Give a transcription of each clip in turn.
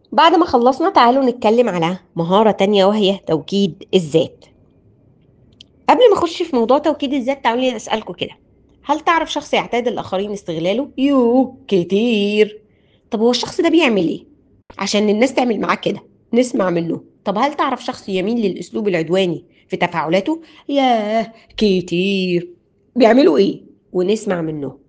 بعد ما خلصنا تعالوا نتكلم على مهارة تانية وهي توكيد الذات قبل ما اخش في موضوع توكيد الذات تعالوا لي اسالكم كده هل تعرف شخص يعتاد الاخرين استغلاله يوه كتير طب هو الشخص ده بيعمل ايه عشان الناس تعمل معاه كده نسمع منه طب هل تعرف شخص يميل للاسلوب العدواني في تفاعلاته ياه كتير بيعملوا ايه ونسمع منه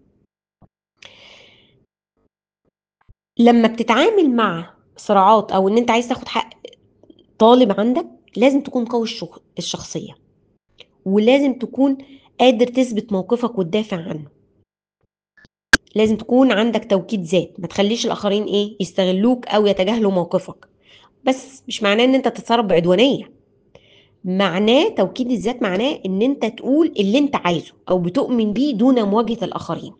لما بتتعامل مع صراعات او ان انت عايز تاخد حق طالب عندك لازم تكون قوي الشخ- الشخصيه ولازم تكون قادر تثبت موقفك وتدافع عنه لازم تكون عندك توكيد ذات ما تخليش الاخرين ايه يستغلوك او يتجاهلوا موقفك بس مش معناه ان انت تتصرف بعدوانيه معناه توكيد الذات معناه ان انت تقول اللي انت عايزه او بتؤمن بيه دون مواجهه الاخرين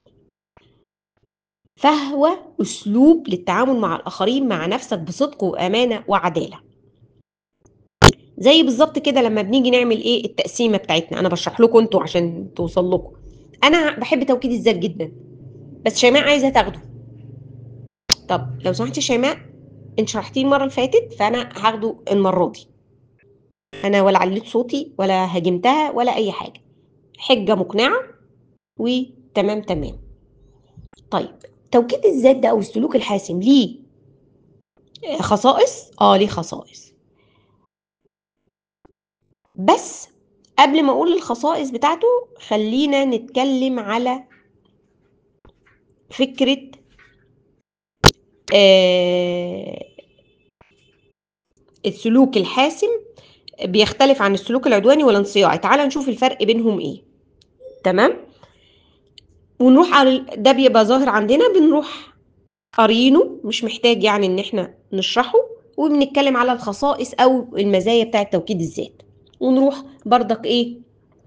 فهو اسلوب للتعامل مع الاخرين مع نفسك بصدق وامانه وعداله زي بالظبط كده لما بنيجي نعمل ايه التقسيمه بتاعتنا انا بشرح لكم انتوا عشان توصل لكم انا بحب توكيد الذات جدا بس شيماء عايزه تاخده طب لو سمحتي شيماء انت شرحتيه المره اللي فاتت فانا هاخده المره دي انا ولا عليت صوتي ولا هاجمتها ولا اي حاجه حجه مقنعه وتمام تمام طيب توكيد الذات ده او السلوك الحاسم ليه خصائص اه ليه خصائص بس قبل ما اقول الخصائص بتاعته خلينا نتكلم على فكرة آه السلوك الحاسم بيختلف عن السلوك العدواني والانصياعي تعال نشوف الفرق بينهم ايه تمام ونروح على ده بيبقى ظاهر عندنا بنروح قارينه مش محتاج يعني ان احنا نشرحه وبنتكلم على الخصائص او المزايا بتاعه توكيد الذات ونروح بردك ايه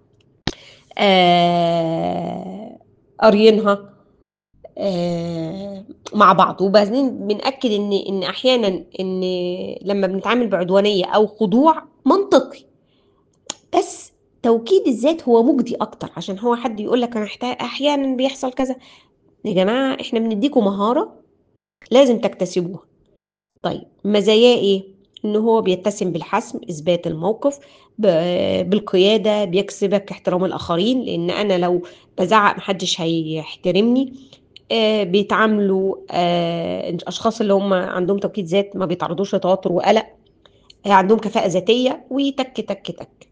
آه قارينها آه مع بعض وبعدين بنأكد ان ان احيانا ان لما بنتعامل بعدوانيه او خضوع منطقي بس توكيد الذات هو مجدي اكتر عشان هو حد يقول لك انا محتاج احيانا بيحصل كذا يا جماعه احنا بنديكم مهاره لازم تكتسبوها طيب مزاياه ايه ان هو بيتسم بالحسم اثبات الموقف ب- بالقياده بيكسبك احترام الاخرين لان انا لو بزعق محدش هيحترمني آه بيتعاملوا آه الاشخاص اللي هم عندهم توكيد ذات ما بيتعرضوش لتوتر وقلق آه عندهم كفاءه ذاتيه وتك تك تك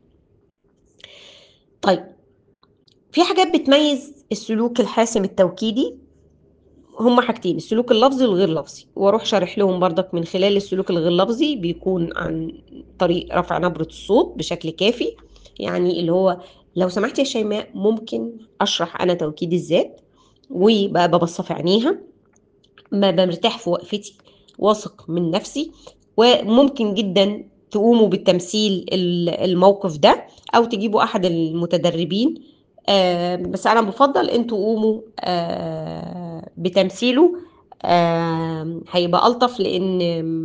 طيب في حاجات بتميز السلوك الحاسم التوكيدي هما حاجتين السلوك اللفظي والغير لفظي واروح شارح لهم بردك من خلال السلوك الغير لفظي بيكون عن طريق رفع نبرة الصوت بشكل كافي يعني اللي هو لو سمحت يا شيماء ممكن اشرح انا توكيد الذات وببقى ببص في عينيها ما برتاح في وقفتي واثق من نفسي وممكن جدا تقوموا بالتمثيل ال- الموقف ده او تجيبوا احد المتدربين آه، بس انا بفضل انتوا قوموا آه، بتمثيله آه، هيبقى الطف لان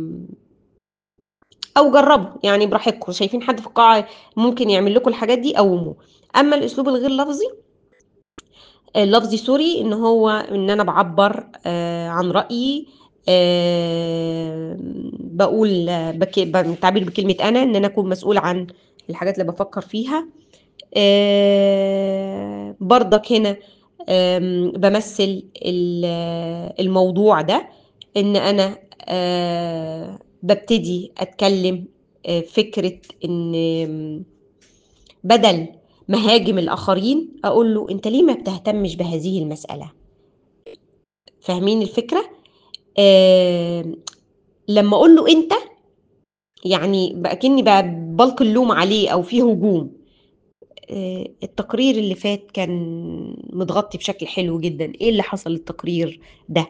او جربوا يعني براحتكم شايفين حد في القاعه ممكن يعمل لكم الحاجات دي قوموا اما الاسلوب الغير لفظي اللفظي سوري ان هو ان انا بعبر آه، عن رايي آه، بقول آه، بك- بالتعبير بكلمه انا ان انا اكون مسؤول عن الحاجات اللي بفكر فيها آه، برضك هنا آم، بمثل ال- الموضوع ده ان انا آه، ببتدي اتكلم آه، فكرة ان آم، بدل ما هاجم الاخرين اقول له انت ليه ما بتهتمش بهذه المسألة فاهمين الفكرة آم، لما اقول له انت يعني بقى كني بقى بلقي اللوم عليه او فيه هجوم آه، التقرير اللي فات كان متغطي بشكل حلو جدا ايه اللي حصل للتقرير ده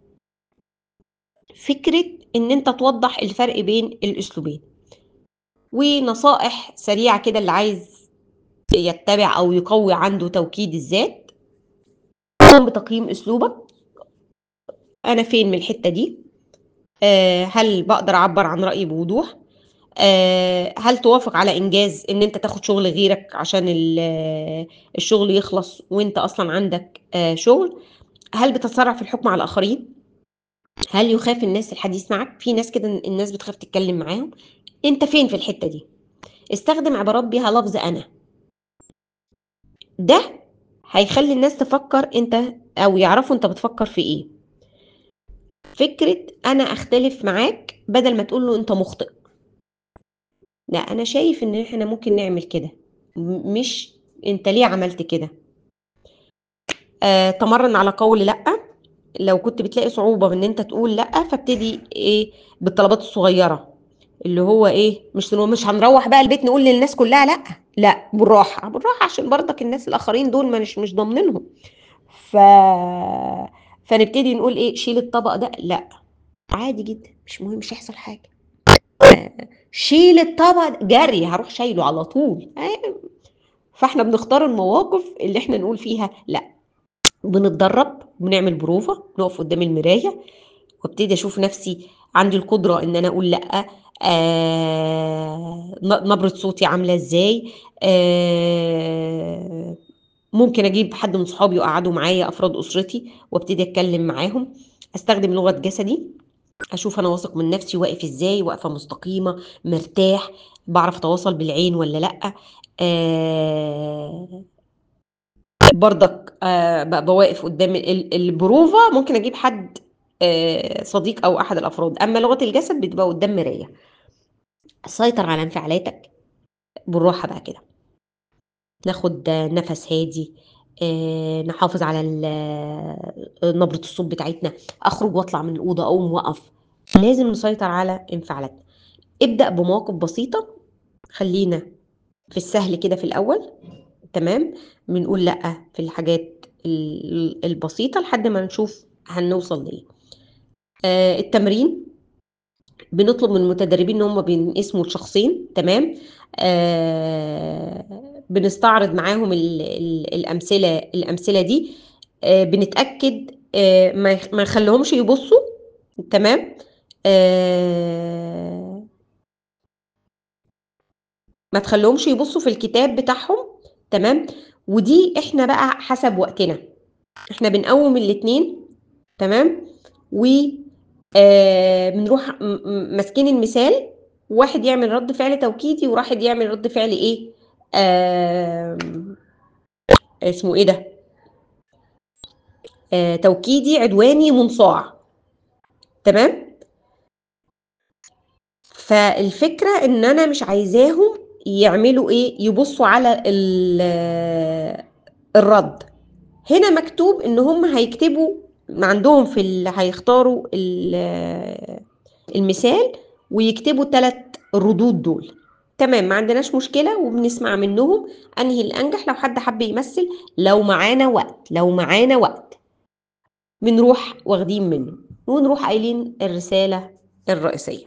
فكرة ان انت توضح الفرق بين الاسلوبين ونصائح سريعة كده اللي عايز يتبع او يقوي عنده توكيد الذات قم بتقييم اسلوبك انا فين من الحتة دي آه، هل بقدر اعبر عن رأيي بوضوح آه، هل توافق على انجاز ان انت تاخد شغل غيرك عشان ال- الشغل يخلص وانت اصلا عندك آه، شغل هل بتتسرع في الحكم على الاخرين هل يخاف الناس الحديث معك في ناس كده الناس بتخاف تتكلم معاهم انت فين في الحتة دي استخدم عبارات بيها لفظ انا ده هيخلي الناس تفكر انت او يعرفوا انت بتفكر في ايه فكرة انا اختلف معاك بدل ما تقول له انت مخطئ لا انا شايف ان احنا ممكن نعمل كده م- مش انت ليه عملت كده آه تمرن على قول لا لو كنت بتلاقي صعوبة ان انت تقول لا فابتدي ايه بالطلبات الصغيرة اللي هو ايه مش مش هنروح بقى البيت نقول للناس كلها لا لا بالراحة بالراحة عشان برضك الناس الاخرين دول مش مش ضامنينهم ف فنبتدي نقول ايه شيل الطبق ده لا عادي جدا مش مهم مش هيحصل حاجة شيل الطبق ده. جري هروح شايله على طول فاحنا بنختار المواقف اللي احنا نقول فيها لا بنتدرب بنعمل بروفة نقف قدام المراية وابتدي اشوف نفسي عندي القدرة ان انا اقول لا آه نبرة صوتي عاملة ازاي آه ممكن اجيب حد من صحابي واقعدوا معايا افراد اسرتي وابتدي اتكلم معاهم استخدم لغة جسدي اشوف انا واثق من نفسي واقف ازاي واقفة مستقيمة مرتاح بعرف اتواصل بالعين ولا لا آه برضك آه بواقف قدام البروفا ممكن اجيب حد آه صديق او احد الافراد اما لغه الجسد بتبقى قدام مرايه سيطر على انفعالاتك بالراحه بقى كده ناخد نفس هادي آه نحافظ على نبره الصوت بتاعتنا اخرج واطلع من الاوضه اقوم واقف لازم نسيطر على انفعالاتنا ابدا بمواقف بسيطه خلينا في السهل كده في الاول تمام بنقول لا في الحاجات البسيطة لحد ما نشوف هنوصل لإيه آه التمرين بنطلب من المتدربين ان هم بينقسموا لشخصين تمام آه بنستعرض معاهم ال ال الامثله الامثله دي آه بنتاكد آه ما ما نخليهمش يبصوا تمام آه ما تخليهمش يبصوا في الكتاب بتاعهم تمام ودي احنا بقى حسب وقتنا احنا بنقوم الاتنين تمام و آه بنروح ماسكين المثال واحد يعمل رد فعل توكيدي وواحد يعمل رد فعل ايه آه اسمه ايه ده آه توكيدي عدواني منصاع تمام فالفكره ان انا مش عايزاهم يعملوا ايه يبصوا على الرد هنا مكتوب ان هم هيكتبوا عندهم في اللي هيختاروا المثال ويكتبوا ثلاث ردود دول تمام ما عندناش مشكله وبنسمع منهم انهي الانجح لو حد حب يمثل لو معانا وقت لو معانا وقت بنروح واخدين منه ونروح قايلين الرساله الرئيسيه